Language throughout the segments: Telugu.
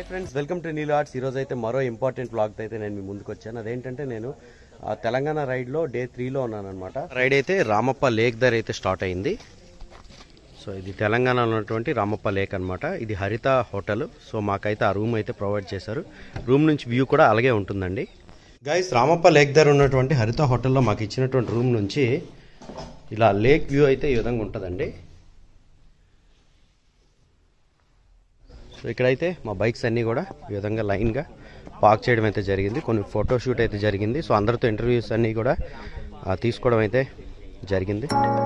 Hi friends welcome to Neelo arts ఈరోజు అయితే మరో ఇంపార్టెంట్ బ్లాగ్ అయితే నేను మీ ముందుకు వచ్చాను అదేంటంటే నేను ఆ, తెలంగాణ రైడ్లో డే త్రీలో ఉన్నాను అనమాట రైడ్ అయితే రామప్ప లేక్ దగ్గర అయితే స్టార్ట్ అయింది సో ఇది తెలంగాణలో ఉన్నటువంటి రామప్ప లేక్ అనమాట ఇది హరిత హోటల్ సో మాకైతే ఆ రూమ్ అయితే ప్రొవైడ్ చేశారు రూమ్ నుంచి వ్యూ కూడా అలాగే ఉంటుందండి గైస్ రామప్ప లేక్ దగ్గర ఉన్నటువంటి హరిత హోటల్లో మాకు ఇచ్చినటువంటి రూమ్ నుంచి ఇలా లేక్ వ్యూ అయితే ఈ విధంగా ఉంటుందండి సో ఇక్కడైతే మా బైక్స్ అన్నీ కూడా ఈ విధంగా లైన్గా పార్క్ చేయడం అయితే జరిగింది కొన్ని ఫోటో షూట్ అయితే జరిగింది సో అందరితో ఇంటర్వ్యూస్ అన్నీ కూడా ఆ, తీసుకోవడం అయితే జరిగింది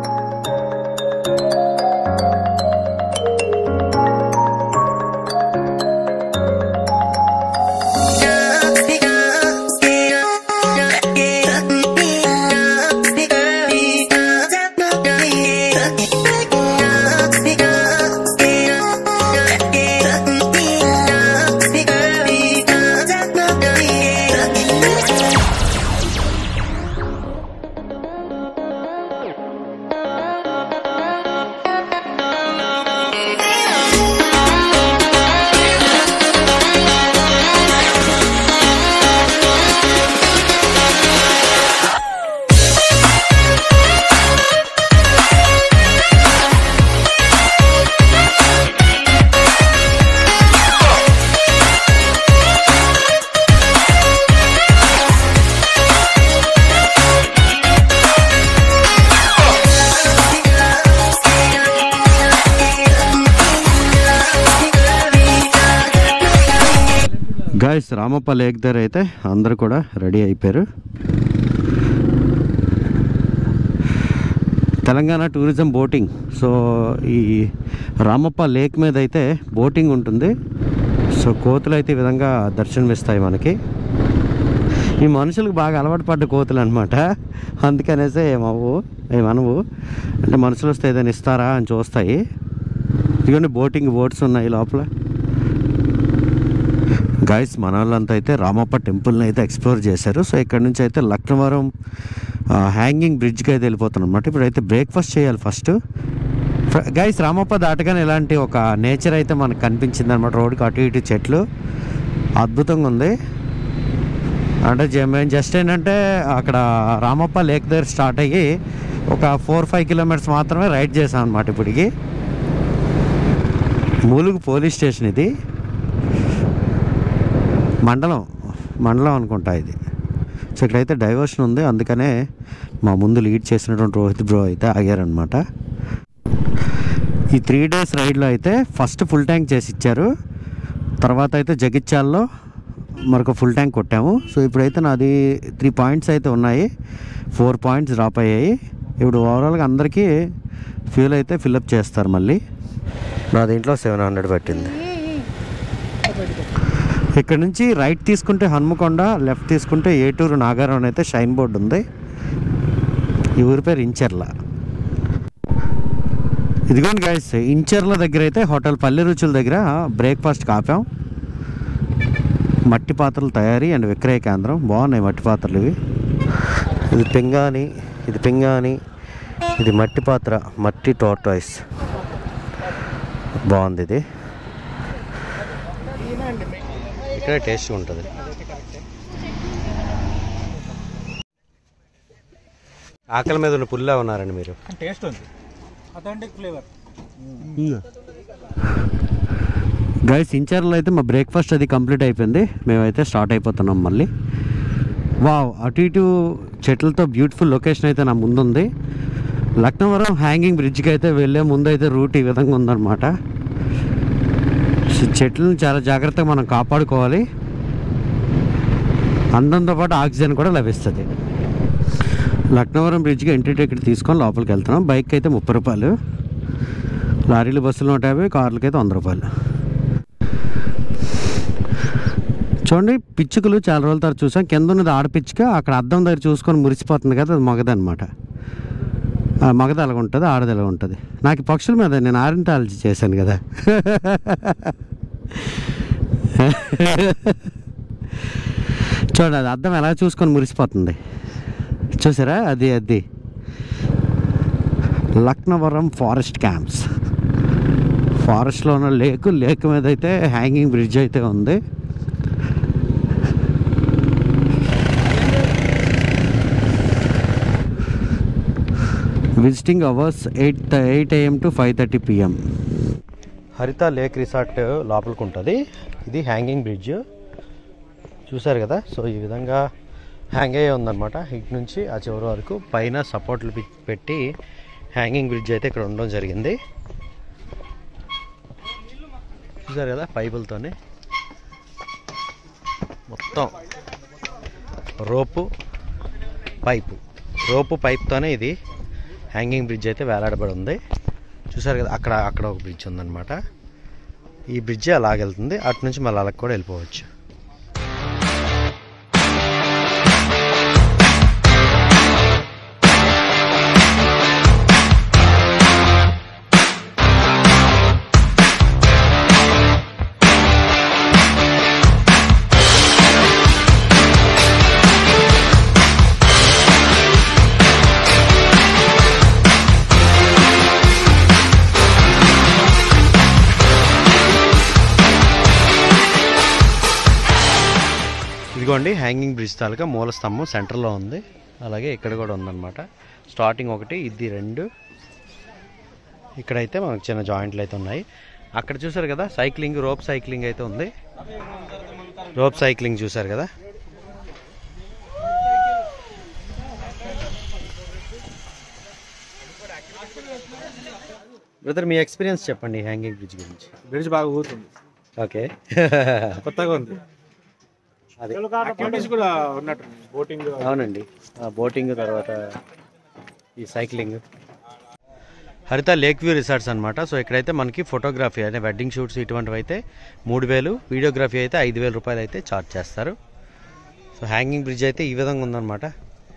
గాయస్ రామప్ప లేక్ దగ్గర అయితే అందరూ కూడా రెడీ అయిపోయారు తెలంగాణ టూరిజం బోటింగ్ సో ఈ రామప్ప లేక్ మీద అయితే బోటింగ్ ఉంటుంది సో కోతులు అయితే ఈ విధంగా దర్శనమిస్తాయి మనకి ఈ మనుషులకు బాగా అలవాటు పడ్డ కోతులు అనమాట అందుకనేసే ఏమవు ఏమనవు అంటే మనుషులు వస్తే ఏదైనా ఇస్తారా అని చూస్తాయి ఇదిగోండి బోటింగ్ బోట్స్ ఉన్నాయి లోపల గైస్ మన వాళ్ళంతా అయితే రామప్ప టెంపుల్ని అయితే ఎక్స్ప్లోర్ చేశారు సో ఇక్కడ నుంచి అయితే లక్నవరం హ్యాంగింగ్ బ్రిడ్జ్కి అయితే వెళ్ళిపోతున్నాం అనమాట ఇప్పుడు అయితే బ్రేక్ఫాస్ట్ చేయాలి ఫస్ట్ గైస్ రామప్ప దాటగానే ఇలాంటి ఒక నేచర్ అయితే మనకు కనిపించింది అనమాట రోడ్కి అటు ఇటు చెట్లు అద్భుతంగా ఉంది అంటే జ- మేము జస్ట్ ఏంటంటే అక్కడ రామప్ప లేక్ దగ్గర స్టార్ట్ అయ్యి ఒక ఫోర్ ఫైవ్ కిలోమీటర్స్ మాత్రమే రైడ్ చేసాం అనమాట ఇప్పటికి మూలుగు పోలీస్ స్టేషన్ ఇది మండలం మండలం అనుకుంటా ఇది సో ఇక్కడైతే డైవర్షన్ ఉంది అందుకనే మా ముందు లీడ్ చేసినటువంటి రోహిత్ బ్రో అయితే ఆగారనమాట ఈ త్రీ డేస్ రైడ్లో అయితే ఫస్ట్ ఫుల్ ట్యాంక్ చేసి ఇచ్చారు తర్వాత అయితే జగిత్యాల్లో మరొక ఫుల్ ట్యాంక్ కొట్టాము సో ఇప్పుడైతే నాది త్రీ పాయింట్స్ అయితే ఉన్నాయి ఫోర్ పాయింట్స్ డ్రాప్ అయ్యాయి ఇప్పుడు ఓవరాల్గా అందరికీ ఫ్యూల్ అయితే ఫిల్అప్ చేస్తారు మళ్ళీ నా దీంట్లో సెవెన్ హండ్రెడ్ పెట్టింది ఇక్కడ నుంచి రైట్ తీసుకుంటే హన్మకొండ లెఫ్ట్ తీసుకుంటే ఏటూరు నాగారం అని అయితే షైన్ బోర్డు ఉంది ఈ ఊరి పేరు ఇంచెర్ల ఇదిగోండి గైస్ ఇంచెర్ల దగ్గర అయితే హోటల్ పల్లె రుచుల దగ్గర బ్రేక్ఫాస్ట్ ఆపాం మట్టి పాత్రలు తయారీ అండ్ విక్రయ కేంద్రం బాగున్నాయి మట్టి పాత్రలు ఇవి ఇది పింగాని ఇది పింగాని ఇది మట్టి పాత్ర మట్టి టోర్టాయిస్ బాగుంది ఇది ఇక్కడ టేస్ట్ ఉంటుంది ఆకలి మీద ఉన్న పుల్లా ఉన్నారండి మీరు టేస్ట్ ఉంది అథెంటిక్ ఫ్లేవర్ గైస్ ఇంచర్లో అయితే మా బ్రేక్ఫాస్ట్ అది కంప్లీట్ అయిపోయింది మేమైతే స్టార్ట్ అయిపోతున్నాం మళ్ళీ వావ్ అటు ఇటు చెట్లతో బ్యూటిఫుల్ లొకేషన్ అయితే నా ముందుంది లక్నవరం హ్యాంగింగ్ బ్రిడ్జ్కి అయితే వెళ్ళే ముందు అయితే రూట్ ఈ విధంగా ఉందన్నమాట సో చెట్లను చాలా జాగ్రత్తగా మనం కాపాడుకోవాలి అందంతో పాటు ఆక్సిజన్ కూడా లభిస్తుంది లక్నవరం బ్రిడ్జ్కి ఎంట్రీ టికెట్ తీసుకొని లోపలికి వెళ్తున్నాం బైక్ అయితే ముప్పై రూపాయలు లారీలు బస్సులు నూట యాభై కార్లకి అయితే వంద రూపాయలు చూడండి పిచ్చుకలు చాలా రోజుల తర్వాత చూసాం కింద ఉన్నది ఆడపిచ్చుక అక్కడ అద్దం దగ్గర చూసుకొని మురిసిపోతుంది కదా అది మగదనమాట ఆ మగది అలాగ ఉంటుంది ఆడది ఎలా ఉంటుంది నాకు ఈ పక్షుల మీద నేను ఆరింటాలజీ చేశాను కదా చూడండి అది అద్దం ఎలా చూసుకొని మురిసిపోతుంది చూసారా అది అది లక్నవరం ఫారెస్ట్ క్యాంప్స్ ఫారెస్ట్లో ఉన్న లేక్ లేక్ మీద అయితే హ్యాంగింగ్ బ్రిడ్జ్ అయితే ఉంది visiting hours eight eight AM to five thirty PM Haritha lake resort లోపలికి ఉంటుంది ఇది హ్యాంగింగ్ బ్రిడ్జ్ చూసారు కదా సో ఈ విధంగా హ్యాంగ్ అయ్యే ఉందన్నమాట ఇటు నుంచి ఆ చివరి వరకు పైన సపోర్ట్లు పె- పెట్టి హ్యాంగింగ్ బ్రిడ్జ్ అయితే ఇక్కడ ఉండడం జరిగింది చూసారు కదా పైపులతోనే మొత్తం రోపు పైపు రోపు పైప్తోనే ఇది హ్యాంగింగ్ బ్రిడ్జ్ అయితే వేలాడబడి ఉంది చూసారు కదా అక్కడ అక్కడ ఒక బ్రిడ్జ్ ఉందన్నమాట ఈ బ్రిడ్జ్ అలాగెళ్తుంది అటు నుంచి మళ్ళీ అలా కూడా వెళ్ళిపోవచ్చు ఇదిగోండి హ్యాంగింగ్ బ్రిడ్జ్ తాలూకా మూల స్తంభం సెంటర్లో ఉంది అలాగే ఇక్కడ కూడా ఉందన్నమాట స్టార్టింగ్ ఒకటి ఇది రెండు ఇక్కడైతే మనకు చిన్న జాయింట్లు అయితే ఉన్నాయి అక్కడ చూసారు కదా సైక్లింగ్ రోప్ సైక్లింగ్ అయితే ఉంది రోప్ సైక్లింగ్ చూసారు కదా బ్రదర్ మీ ఎక్స్పీరియన్స్ చెప్పండి హ్యాంగింగ్ బ్రిడ్జ్ గురించి బ్రిడ్జ్ బాగా ఊరుతుంది ఓకే కొత్తగా ఉంది అది యాక్టివిటీస్ కూడా ఉన్నట్టు బోటింగ్ అవునండి బోటింగ్ తర్వాత ఈ cycling Haritha lake view resorts అనమాట సో ఇక్కడైతే మనకి ఫోటోగ్రఫీ అంటే వెడ్డింగ్ షూట్స్ ఇటువంటివి అయితే మూడు వేలు వీడియోగ్రఫీ అయితే ఐదు వేల రూపాయలు అయితే ఛార్జ్ చేస్తారు సో హ్యాంగింగ్ బ్రిడ్జ్ అయితే ఈ విధంగా ఉందన్నమాట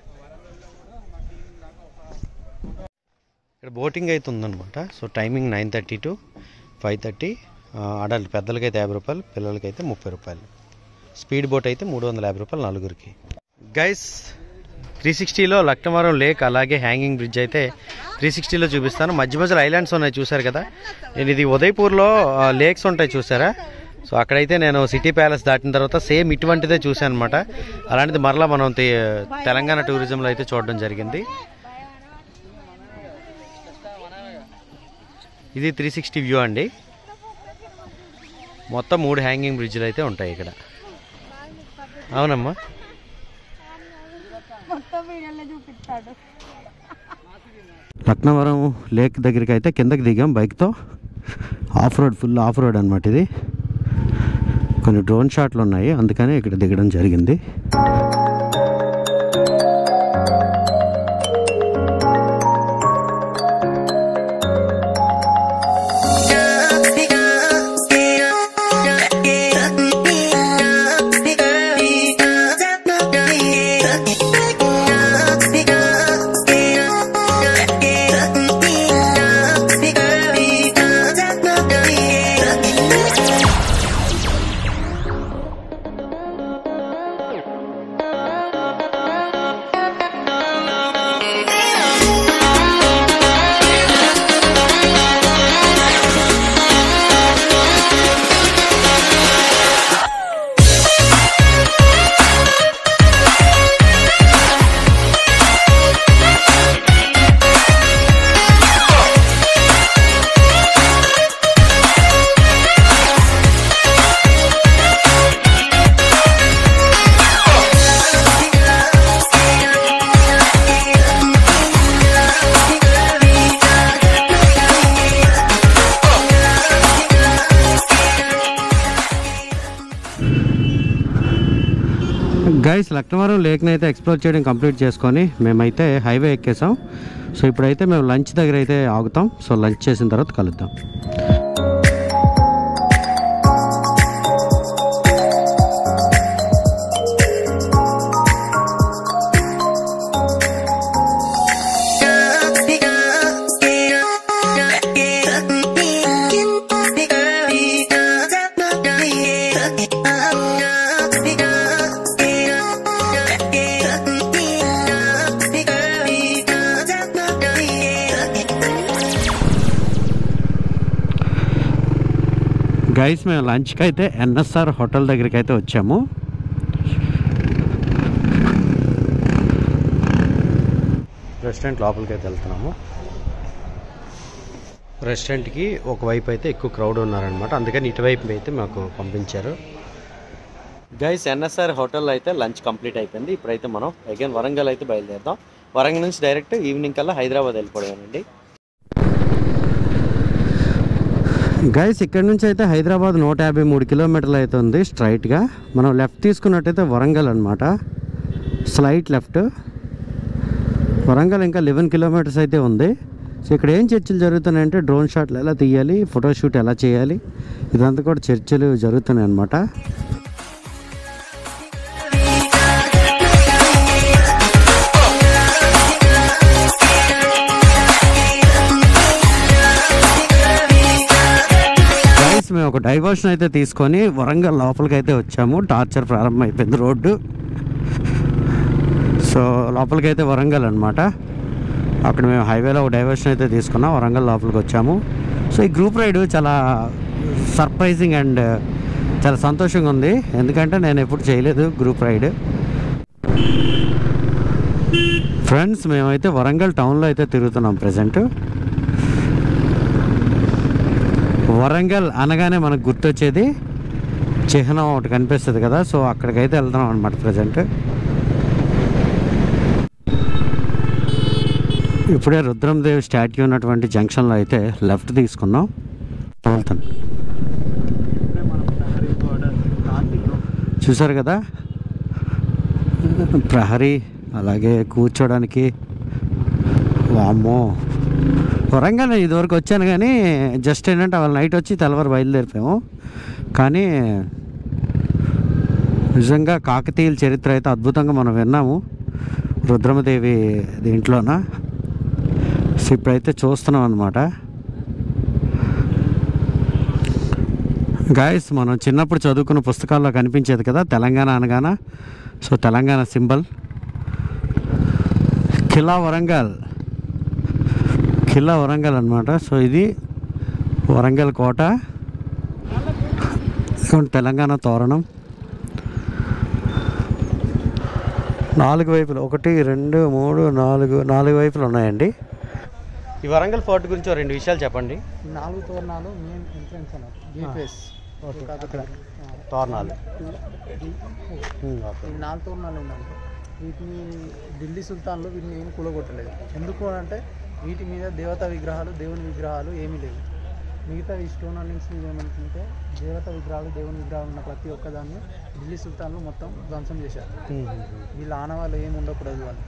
ఇక్కడ బోటింగ్ అయితే ఉందన్నమాట so timing nine thirty to five thirty adult పెద్దలకైతే యాభై రూపాయలు పిల్లలకైతే ముప్పై రూపాయలు స్పీడ్ బోట్ అయితే మూడు వందల యాభై రూపాయలు నలుగురికి గైస్ త్రీ సిక్స్టీలో లక్నవరం లేక్ అలాగే హ్యాంగింగ్ బ్రిడ్జ్ అయితే త్రీ సిక్స్టీలో చూపిస్తాను మధ్య మధ్యలో ఐలాండ్స్ ఉన్నాయి చూసారు కదా నేను ఇది ఉదయపూర్లో ఆ, లేక్స్ ఉంటాయి చూసారా సో అక్కడైతే నేను సిటీ ప్యాలెస్ దాటిన తర్వాత సేమ్ ఇటువంటిదే చూశాను అనమాట అలాంటిది మరలా మనం తే- తెలంగాణ టూరిజంలో అయితే చూడడం జరిగింది ఇది త్రీ సిక్స్టీ వ్యూ అండి మొత్తం మూడు హ్యాంగింగ్ బ్రిడ్జ్లు అయితే ఉంటాయి ఇక్కడ అవునమ్మా మొత్తం వీడియోలో చూపిస్తాడు లక్నవరం లేక్ దగ్గరికి అయితే కిందకి దిగాం బైక్తో off road full off road అనమాట ఇది కొన్ని డ్రోన్ షాట్లు ఉన్నాయి అందుకని ఇక్కడ దిగడం జరిగింది గైస్ లక్నవరం లేక్ని అయితే ఎక్స్ప్లోర్ చేయడం కంప్లీట్ చేసుకొని మేమైతే హైవే ఎక్కేసాం సో ఇప్పుడైతే మేము లంచ్ దగ్గర అయితే ఆగుతాం సో లంచ్ చేసిన తర్వాత కలుద్దాం గైస్ మేము లంచ్కి అయితే ఎన్ఎస్ఆర్ హోటల్ దగ్గరికి అయితే వచ్చాము రెస్టారెంట్ లోపలికి అయితే వెళ్తున్నాము రెస్టారెంట్కి ఒకవైపు అయితే ఎక్కువ క్రౌడ్ ఉన్నారనమాట అందుకని ఇటువైపు అయితే మాకు పంపించారు గైస్ ఎన్ఎస్ఆర్ హోటల్లో అయితే లంచ్ కంప్లీట్ అయిపోయింది ఇప్పుడైతే మనం అగైన్ వరంగల్ అయితే బయలుదేరుదాం వరంగల్ నుంచి డైరెక్ట్ ఈవినింగ్ కల్లా హైదరాబాద్ వెళ్ళిపోయామండి గైస్ ఇక్కడ నుంచి అయితే హైదరాబాద్ నూట యాభై మూడు కిలోమీటర్లు అయితే ఉంది స్ట్రైట్గా మనం లెఫ్ట్ తీసుకున్నట్టయితే వరంగల్ అనమాట స్లైట్ లెఫ్ట్ వరంగల్ ఇంకా లెవెన్ కిలోమీటర్స్ అయితే ఉంది సో ఇక్కడ ఏం చర్చలు జరుగుతున్నాయంటే డ్రోన్ షాట్లు ఎలా తీయాలి ఫోటోషూట్ ఎలా చేయాలి ఇదంతా కూడా చర్చలు జరుగుతున్నాయి అనమాట గైస్ మేము ఒక డైవర్షన్ అయితే తీసుకొని వరంగల్ లోపలికి అయితే వచ్చాము టార్చర్ ప్రారంభం అయిపోయింది రోడ్డు సో లోపలికి అయితే వరంగల్ అనమాట అక్కడ మేము హైవేలో ఒక డైవర్షన్ అయితే తీసుకున్నాం వరంగల్ లోపలికి వచ్చాము సో ఈ గ్రూప్ రైడ్ చాలా సర్ప్రైజింగ్ అండ్ చాలా సంతోషంగా ఉంది ఎందుకంటే నేను ఎప్పుడు చేయలేదు గ్రూప్ రైడ్ ఫ్రెండ్స్ మేమైతే వరంగల్ టౌన్లో అయితే తిరుగుతున్నాం ప్రజెంట్ వరంగల్ అనగానే మనకు గుర్తొచ్చేది చిహ్నం ఒకటి కనిపిస్తుంది కదా సో అక్కడికైతే వెళ్తున్నాం అనమాట ప్రజెంట్ ఇప్పుడే రుద్రందేవి స్టాట్యూ ఉన్నటువంటి జంక్షన్లో అయితే లెఫ్ట్ తీసుకున్నాం వెళ్తాను చూసారు కదా ప్రహరీ అలాగే కూర్చోడానికి వామ్మో వరంగల్ నేను ఇదివరకు వచ్చాను కానీ జస్ట్ ఏంటంటే వాళ్ళ నైట్ వచ్చి తెల్లవారు బయలుదేరిపోయాము కానీ నిజంగా కాకతీయుల చరిత్ర అయితే అద్భుతంగా మనం విన్నాము రుద్రమదేవి దీంట్లోన సో ఇప్పుడైతే చూస్తున్నాం అనమాట గాయస్ మనం చిన్నప్పుడు చదువుకున్న పుస్తకాల్లో కనిపించేది కదా తెలంగాణ అనగాన సో తెలంగాణ సింబల్ ఖిలా వరంగల్ ఖిల్లా వరంగల్ అనమాట సో ఇది వరంగల్ కోట ఇదిగోండి తెలంగాణ తోరణం నాలుగు వైపులు ఒకటి రెండు మూడు నాలుగు నాలుగు వైపులు ఉన్నాయండి ఈ వరంగల్ ఫోర్ట్ గురించి ఓ రెండు విషయాలు చెప్పండి నాలుగు తోరణాలు మెయిన్ ఎంట్రన్స్ అన్నట్టు గేట్వేస్ తోరణాలు ఈ నాలుగు తోరణాలు ఏంటంటే వీటిని ఢిల్లీ సుల్తాన్లు వీటిని ఏమి కూలగొట్టలేదు ఎందుకు అని అంటే వీటి మీద దేవతా విగ్రహాలు దేవుని విగ్రహాలు ఏమీ లేవు మిగతా ఈ స్టోన్ అన్నింగ్స్ మీద ఏమనుకుంటే దేవతా విగ్రహాలు దేవుని విగ్రహాలు ఉన్న ప్రతి ఒక్కదాన్ని ఢిల్లీ సుల్తాన్లు మొత్తం ధ్వంసం చేశారు వీళ్ళ ఆనవాళ్ళు ఏమి ఉండకూడదు అని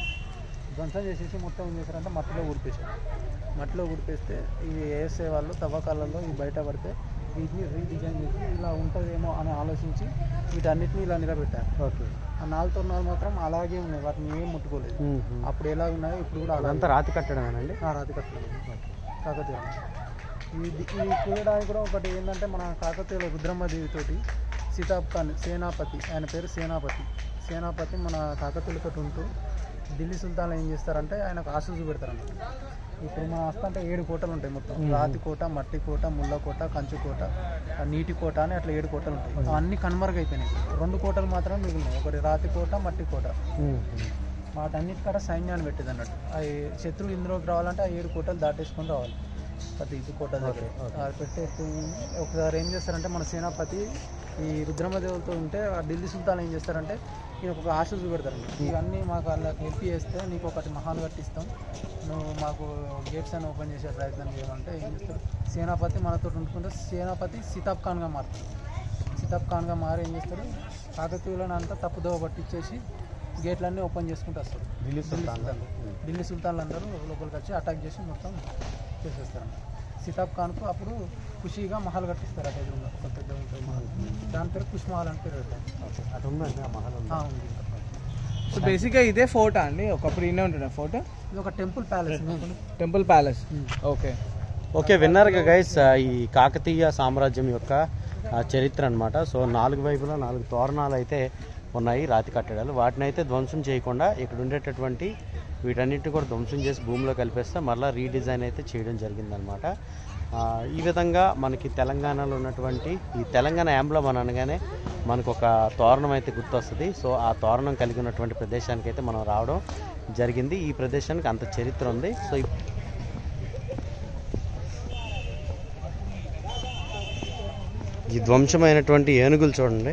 ధ్వంసం చేసేసి మొత్తం ఏం చేశారంటే మట్టిలో ఊడిపేశారు మట్టిలో ఊడిపేస్తే ఇవి వేసే వాళ్ళు తవ్వకాలలో ఇవి బయట పడితే వీటిని రీడిజైన్ చేసి ఇలా ఉంటుందేమో అని ఆలోచించి వీటన్నిటిని ఇలా నిలబెట్టారు ఓకే ఆ నాలుగు తొన్నాలు మాత్రం అలాగే ఉన్నాయి వాటిని ఏం ముట్టుకోలేదు అప్పుడు ఎలా ఉన్నాయో ఇప్పుడు కూడా అలాగే అదంతా రాతి కట్టడమేనండి ఆ రాతి కట్టడం కాకతీయ ఇది ఈ కూడడానికి కూడా ఒకటి ఏంటంటే మన కాకతీయుల రుద్రమ్మదేవితోటి సీతాబ్ ఖాన్ సేనాపతి ఆయన పేరు సేనాపతి సేనాపతి మన కాకతీయులతో ఉంటూ ఢిల్లీ సుల్తాన్లు ఏం చేస్తారంటే ఆయనకు ఆశీస్సు పెడతారన్నమాట ఇప్పుడు మన వస్తుంటే ఏడు కోటలు ఉంటాయి మొత్తం రాతి కోట మట్టి కోట ముళ్ళ కోట కంచు కోట ఆ నీటి కోట అని అట్లా ఏడు కోటలు ఉంటాయి అన్ని కనుమరుగైపోయినాయి రెండు కోటలు మాత్రమే మిగిలినాయి ఒకటి రాతి కోట మట్టి కోట వాటన్నిటి కాడ సైన్యాన్ని పెట్టేది అన్నట్టు ఆ ఏ- శత్రువు ఇందులోకి రావాలంటే ఆ ఏడు కోటలు దాటేసుకొని రావాలి ప్రతి ఇది కోట దగ్గర అది పెట్టేస్తే ఒకసారి ఏం చేస్తారంటే మన సేనాపతి ఈ రుద్రమదేవులతో ఉంటే ఆ ఢిల్లీ సుల్తాన్ ఏం చేస్తారంటే ఈయన ఒక ఆశ చూపెడతారు ఇవన్నీ మాకు వాళ్ళకి హెల్ప్ చేస్తే నీకు ఒకటి మహాల్ కట్టిస్తాం నువ్వు మాకు గేట్స్ అని ఓపెన్ చేసే ప్రయత్నం చేయమంటే ఏం చేస్తారు సేనాపతి మనతో ఉంటుకుంటే సేనాపతి సితాబ్ ఖాన్గా మారుతాడు సితాబ్ ఖాన్గా మారి ఏం చేస్తారు కాకతీయులను అంతా తప్పుదోవ పట్టించేసి గేట్లన్నీ ఓపెన్ చేసుకుంటూ వస్తారు ఢిల్లీ సుల్తాన్లు. ఢిల్లీ సుల్తాన్లు అందరూ లోపలికి వచ్చి అటాక్ చేసి మొత్తం చేసేస్తారు సితాబ్ ఖాన్కు అప్పుడు ఖుషీగా మహల్ కట్టిస్తారు అటు ఎదురుగా ఒక పెద్ద ఉంటుంది మహల్ దాని పేరు కుష్ మహల్ అని పేరు పెట్టారు అటు ఉందండి ఆ మహల్ ఉంది ఆ, ఉంది సో బేసిక్గా ఇదే ఫోర్ట్ అండి ఒకప్పుడు ఇన్నే ఉంటుండే ఫోర్ట్ ఇది ఒక temple palace temple palace okay okay విన్నారుగా గైస్ ఈ కాకతీయ సామ్రాజ్యం యొక్క ఆ, చరిత్ర అనమాట సో నాలుగు వైపులా నాలుగు తోరణాలు అయితే ఉన్నాయి రాతి కట్టడాలు వాటిని అయితే ధ్వంసం చేయకుండా ఇక్కడ ఉండేటటువంటి వీటన్నిటిని కూడా ధ్వంసం చేసి భూమిలో కలిపేస్తే మళ్ళీ రీడిజైన్ అయితే చేయడం జరిగిందనమాట ఆ, ఈ విధంగా మనకి తెలంగాణలో ఉన్నటువంటి ఈ తెలంగాణ యాంబ్లం అని అనగానే మనకు ఒక తోరణం అయితే గుర్తొస్తుంది సో ఆ తోరణం కలిగి ఉన్నటువంటి ప్రదేశానికి అయితే మనం రావడం జరిగింది ఈ ప్రదేశానికి అంత చరిత్ర ఉంది సో ఈ- ఈ ధ్వంసమైనటువంటి ఏనుగులు చూడండి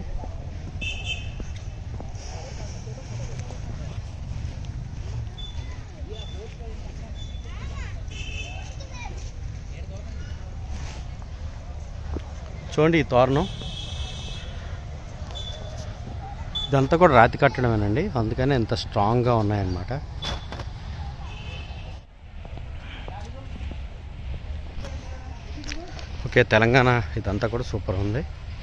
చూడండి ఈ తోరణం ఇదంతా కూడా రాతి కట్టడమేనండి అందుకనే ఎంత స్ట్రాంగ్గా ఉన్నాయన్నమాట ఓకే తెలంగాణ ఇదంతా కూడా సూపర్ ఉంది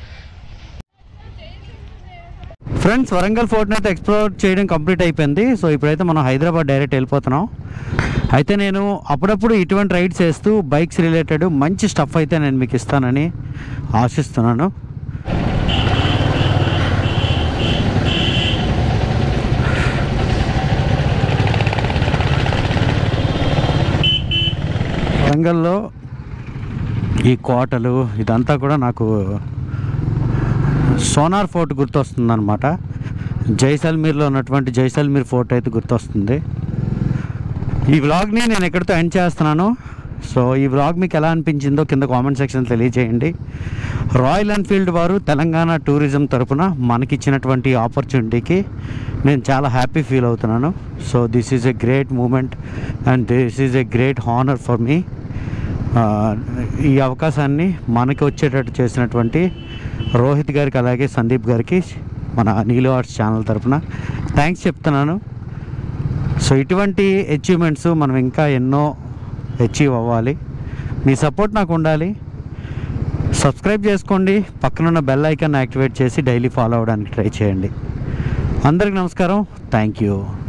ఫ్రెండ్స్ వరంగల్ ఫోర్ట్ని అయితే ఎక్స్ప్లోర్ చేయడం కంప్లీట్ అయిపోయింది సో ఇప్పుడైతే మనం హైదరాబాద్ డైరెక్ట్ వెళ్ళిపోతున్నాం అయితే నేను అప్పుడప్పుడు ఇటువంటి రైడ్స్ చేస్తూ బైక్స్ రిలేటెడ్ మంచి స్టఫ్ అయితే నేను మీకు ఇస్తానని ఆశిస్తున్నాను వరంగల్లో ఈ కోటలు ఇదంతా కూడా నాకు సోనార్ ఫోర్ట్ గుర్తొస్తుంది అనమాట జైసల్మీర్లో ఉన్నటువంటి జైసల్మీర్ ఫోర్ట్ అయితే గుర్తొస్తుంది ఈ వ్లాగ్ని నేను ఎక్కడితో ఎండ్ చేస్తున్నాను సో ఈ వ్లాగ్ మీకు ఎలా అనిపించిందో కింద కామెంట్ సెక్షన్ తెలియజేయండి రాయల్ ఎన్ఫీల్డ్ వారు తెలంగాణ టూరిజం తరపున మనకిచ్చినటువంటి ఆపర్చునిటీకి నేను చాలా హ్యాపీ ఫీల్ అవుతున్నాను so this is a great moment and this is a great honour for me ఈ అవకాశాన్ని మనకి వచ్చేటట్టు చేసినటువంటి రోహిత్ గారికి అలాగే సందీప్ గారికి మన నీలో ఆర్ట్స్ ఛానల్ తరపున థ్యాంక్స్ చెప్తున్నాను సో ఇటువంటి అచీవ్మెంట్స్ మనం ఇంకా ఎన్నో అచీవ్ అవ్వాలి మీ సపోర్ట్ నాకు ఉండాలి సబ్స్క్రైబ్ చేసుకోండి పక్కనున్న బెల్ ఐకాన్ యాక్టివేట్ చేసి డైలీ ఫాలో అవ్వడానికి ట్రై చేయండి అందరికి నమస్కారం థ్యాంక్ యూ